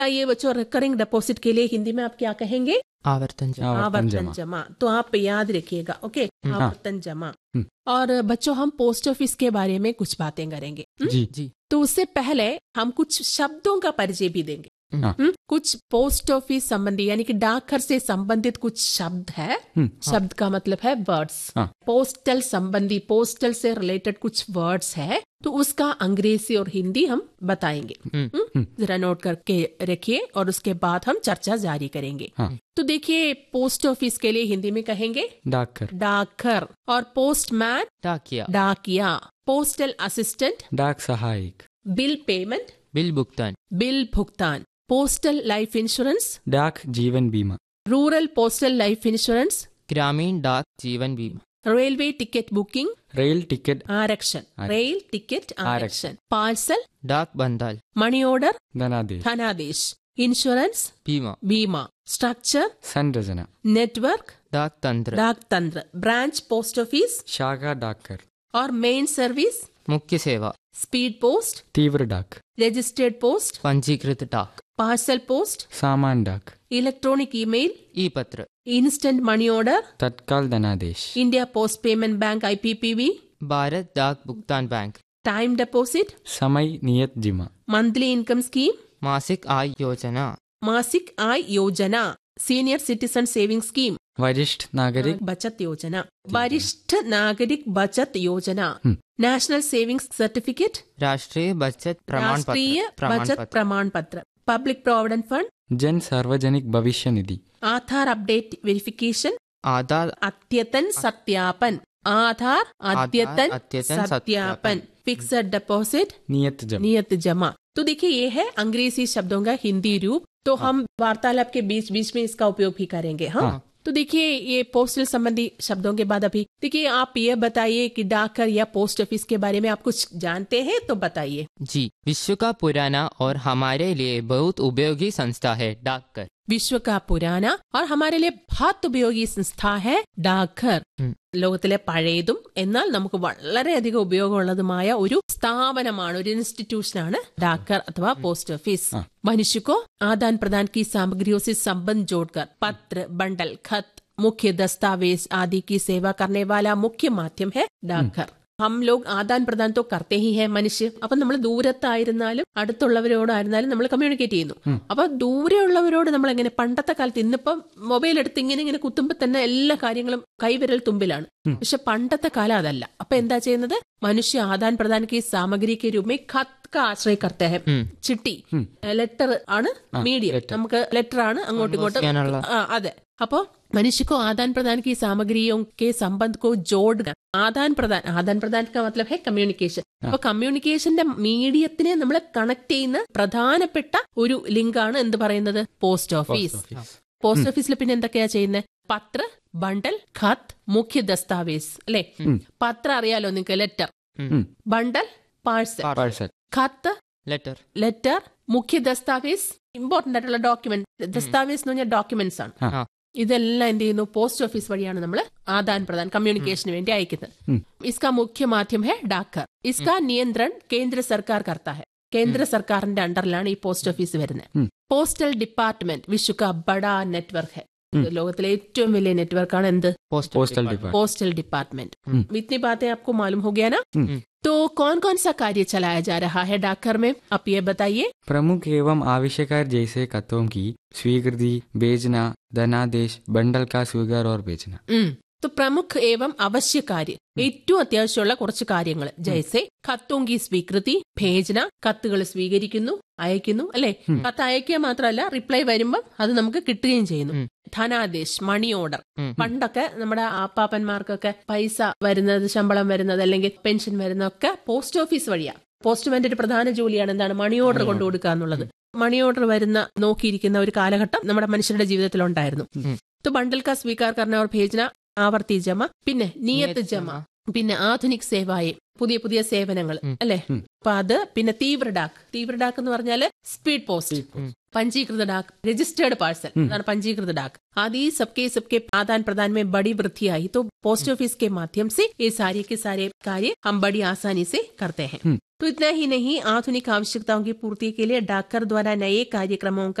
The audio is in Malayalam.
ये बच्चों रिकरिंग डिपॉजिट के लिए हिंदी में आप क्या कहेंगे आवर्तन जमा आवर्तन आवर्तन जमा जमा तो आप याद रखिएगा ओके हम्म, आवर्तन जमा हम्म। और बच्चों हम पोस्ट ऑफिस के बारे में कुछ बातें करेंगे हम्म? जी जी तो उससे पहले हम कुछ शब्दों का परिचय भी देंगे हाँ। हम्म? कुछ पोस्ट ऑफिस संबंधी यानी कि डाकघर से संबंधित कुछ शब्द है हम्म, शब्द का मतलब है वर्ड्स हाँ। पोस्टल संबंधी पोस्टल से रिलेटेड कुछ वर्ड्स है तो उसका अंग्रेजी और हिंदी हम बताएंगे हम्म, हम्म? जरा नोट करके रखिए और उसके बाद हम चर्चा जारी करेंगे हाँ। तो देखिए पोस्ट ऑफिस के लिए हिंदी में कहेंगे डाकघर डाकघर और पोस्टमैन डाकिया डाकिया पोस्टल असिस्टेंट डाक सहायक बिल पेमेंट बिल भुगतान बिल भुगतान पोस्टल लाइफ इंश्योरेंस डाक जीवन बीमा रूरल पोस्टल लाइफ इंश्योरेंस ग्रामीण डाक जीवन बीमा railway ticket booking rail ticket आरक्षण आरक्षण। रेल टिकट आरक्षण पार्सल डाक बंधाल मनी ऑर्डर धनादेश धनादेश इंश्योरेंस बीमा बीमा स्ट्रक्चर संरचना नेटवर्क डाक तंत्र डाक तंत्र ब्रांच पोस्ट ऑफिस शाखा डाकघर और मेन सर्विस मुख्य सेवा स्पीड पोस्ट तीव्र डाक रजिस्टर्ड पोस्ट पंजीकृत डाक पार्सल पोस्ट सामान डाक इलेक्ट्रॉनिक ईमेल ई पत्र इंस्टेंट मनी ऑर्डर तत्काल धनादेश India post payment bank IPPB Bharat डाक भुगतान बैंक टाइम डिपॉजिट समय नियत जिमा मंथली इनकम स्कीम मासिक आय योजना मासिक आय योजना सीनियर सिटीजन सेविंग स्कीम वरिष्ठ नागरिक बचत योजना वरिष्ठ नागरिक बचत योजना हम्म। नेशनल सेविंग्स सर्टिफिकेट राष्ट्रीय बचत प्रमाण राष्ट्रीय पत्र प्रमाण बचत पत्र प्रमाण पत्र पब्लिक प्रोविडेंट फंड जन सार्वजनिक भविष्य निधि आधार अपडेट वेरिफिकेशन आधार अद्यतन सत्यापन आधार अद्यतन अद्यतन सत्यापन सत्यापन। फिक्सड डिपॉजिट नियत जमा नियत जमा तो देखिए ये है अंग्रेजी शब्दों का हिंदी रूप तो हम वार्तालाप के बीच बीच में इसका उपयोग भी करेंगे हाँ हाँ। तो देखिए ये पोस्टल संबंधी शब्दों के बाद अभी देखिए आप ये बताइए कि डाकघर या पोस्ट ऑफिस के बारे में आप कुछ जानते हैं तो बताइए जी विश्व का पुराना और हमारे लिए बहुत उपयोगी संस्था है डाकघर വിശ്വ का पुराना और हमारे लिए बहुत उपयोगी संസ്ഥ है ഡാക്കർ ഉം. ലോകത്തിലെ പഴയതും എന്നാൽ നമുക്ക് വളരെയധികം ഉപയോഗമുള്ളതുമായ ഒരു സ്ഥാപനമാണ് ഒരു ഇൻസ്റ്റിറ്റ്യൂഷനാണ് ഡാക്കർ അഥवा പോസ്റ്റ് ऑफिस मनुष्य को आदान प्रदान की सामग्रियों से संबंध जोड़कर पत्र बंडल खत मुख्य दस्तावेज आदि की सेवा करने वाला मुख्य माध्यम है डाकघर हम लोग आदान प्रदान तो करते ही है മനുഷ്യ അപ്പൊ നമ്മൾ ദൂരത്തായിരുന്നാലും അടുത്തുള്ളവരോടായിരുന്നാലും നമ്മൾ കമ്മ്യൂണിക്കേറ്റ് ചെയ്യുന്നു അപ്പൊ ദൂരെയുള്ളവരോട് നമ്മൾ എങ്ങനെ പണ്ടത്തെ കാലത്ത് ഇന്നിപ്പം മൊബൈൽ എടുത്ത് ഇങ്ങനെ ഇങ്ങനെ കുത്തുമ്പോ തന്നെ എല്ലാ കാര്യങ്ങളും കൈവിരൽ തുമ്പിലാണ് പക്ഷെ പണ്ടത്തെ കാലം അതല്ല അപ്പൊ എന്താ ചെയ്യുന്നത് മനുഷ്യ ആദാൻ പ്രദാൻ की सामग्री के रूप में खत का आश्रय करते हैं ചിട്ടി ലെറ്റർ ആണ് മീഡിയം നമുക്ക് ലെറ്റർ ആണ് അങ്ങോട്ടും ഇങ്ങോട്ടും ചെയ്യാനുള്ള ആ, അതെ അപ്പോ मनुष्य को आदान प्रदान की सामग्रियों के संबंध को जोड़ ആദാൻ പ്രദാൻ ആദാൻ പ്രദാൻ का मतलब है കമ്മ്യൂണിക്കേഷൻ അപ്പൊ കമ്മ്യൂണിക്കേഷന്റെ മീഡിയത്തിനെ നമ്മൾ കണക്ട് ചെയ്യുന്ന പ്രധാനപ്പെട്ട ഒരു ലിങ്കാണ് എന്ത് പറയുന്നത് പോസ്റ്റ് ഓഫീസ് പോസ്റ്റ് ഓഫീസിൽ പിന്നെ എന്തൊക്കെയാ ചെയ്യുന്നത് പത്ര ബണ്ടൽ ഖത്ത് മുഖ്യ ദസ്താവേസ് അല്ലെ പത്ര അറിയാലോ നിങ്ങൾക്ക് ലെറ്റർ ഉം. ബണ്ടൽ പാഴ്സൽ പാഴ്സൽ ഖത്ത് ലെറ്റർ ലെറ്റർ മുഖ്യ ദസ്താവേസ് ഇമ്പോർട്ടന്റ് ആയിട്ടുള്ള ഡോക്യുമെന്റ് ദസ്താവേസ് എന്ന് പറഞ്ഞാൽ ഡോക്യുമെന്റ്സ് ആണ് ആ. ഇതെല്ലാം എന്ത് ചെയ്യുന്നു പോസ്റ്റ് ഓഫീസ് വഴിയാണ് നമ്മൾ ആദാൻ പ്രദാൻ കമ്മ്യൂണിക്കേഷന് വേണ്ടി അയക്കുന്നത് इसका मुख्य माध्यम है डाकघर इसका नियंत्रण केंद्र सरकार करता है കേന്ദ്ര സർക്കാരിന്റെ അണ്ടറിലാണ് ഈ പോസ്റ്റ് ഓഫീസ് വരുന്നത് പോസ്റ്റൽ ഡിപ്പാർട്ട്മെന്റ് വിശ്വ का बड़ा नेटवर्क है ലോകത്തിലെ ഏറ്റവും വലിയ നെറ്റ്വർക്കാണ് എന്ത് post postal department postal department इतनी बातें आपको मालूम हो गया ना तो कौन कौन सा कार्य चलाया जा रहा है डाकघर में आप ये बताइए प्रमुख एवं आवश्यक जैसे कतों की स्वीकृति भेजना धनादेश बंडल का स्वीकार और भेजना ഉം. तो प्रमुख एवं अवश्य कार्य ഏറ്റവും അത്യാവശ്യമുള്ള കുറച്ച് കാര്യങ്ങൾ ജയ്സെ ഖത്തോങ്കി സ്വീകൃതി ഭേജന കത്തുകൾ സ്വീകരിക്കുന്നു അയക്കുന്നു അല്ലെ കത്ത് അയക്കുക മാത്രമല്ല റിപ്ലൈ വരുമ്പം അത് നമുക്ക് കിട്ടുകയും ചെയ്യുന്നു ധനാദേശ് മണി ഓർഡർ പണ്ടൊക്കെ നമ്മുടെ ആപ്പാപ്പന്മാർക്കൊക്കെ പൈസ വരുന്നത് ശമ്പളം വരുന്നത് അല്ലെങ്കിൽ പെൻഷൻ വരുന്നതൊക്കെ പോസ്റ്റ് ഓഫീസ് വഴിയാ പോസ്റ്റ്മാന്റെ ഒരു പ്രധാന ജോലിയാണ് എന്താണ് മണി ഓർഡർ കൊണ്ടു കൊടുക്കുക എന്നുള്ളത് മണി ഓർഡർ വരുന്ന നോക്കിയിരിക്കുന്ന ഒരു കാലഘട്ടം നമ്മുടെ മനുഷ്യരുടെ ജീവിതത്തിൽ ഉണ്ടായിരുന്നു तो बंडल का स्वीकार करना और भेजना ആവർത്തി ജമ പിന്നെ നിയത്ത് ജമ പിന്നെ ആധുനിക് സേവായെ പുതിയ പുതിയ സേവനങ്ങൾ അല്ലെ അപ്പൊ അത് പിന്നെ തീവ്ര ഡാക്ക് തീവ്ര ഡാക്ക് എന്ന് പറഞ്ഞാല് സ്പീഡ് പോസ്റ്റ് पंजीकृत डाक रजिस्टर्ड पार्सल पंजीकृत डाक आदि सबके सबके आदान प्रदान में बड़ी वृद्धि आई तो पोस्ट ऑफिस के माध्यम से ये सारे के सारे कार्य हम बड़ी आसानी से करते हैं तो इतना ही नहीं आधुनिक आवश्यकताओं की पूर्ति के लिए डाकघर द्वारा नए कार्यक्रमों का